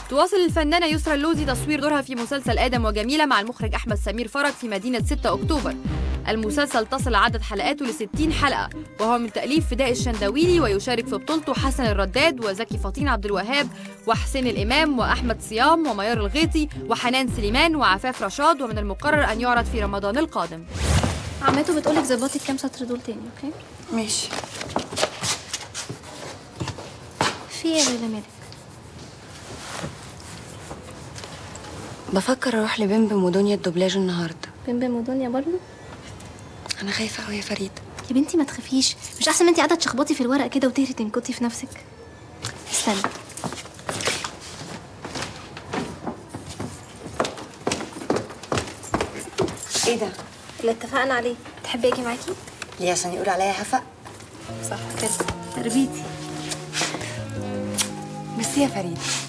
تواصل الفنانة يسرا اللوزي تصوير دورها في مسلسل آدم وجميلة مع المخرج أحمد سمير فرج في مدينة 6 أكتوبر المسلسل تصل عدد حلقاته ل 60 حلقة وهو من تأليف فداء الشندويلي ويشارك في بطولته حسن الرداد وزكي فطين عبد الوهاب وحسين الإمام وأحمد صيام وميار الغيطي وحنان سليمان وعفاف رشاد ومن المقرر أن يعرض في رمضان القادم عمته بتقولك ظبطي الكام سطر دول تاني اوكي ماشي في ايه يا ليلى مالك بفكر اروح لبمبم ودنيا الدوبلاج النهارده بمبم ودنيا برضه انا خايفه قوي يا فريد يا بنتي ما تخافيش مش احسن ما انت قاعده تشخبطي في الورق كده وتهري تنكتي في نفسك استني ايه ده اللي اتفقنا عليه تحبي اجي معاكي ليه عشان يقول عليا هفق صح كده تربيتي ميرسي يا فريد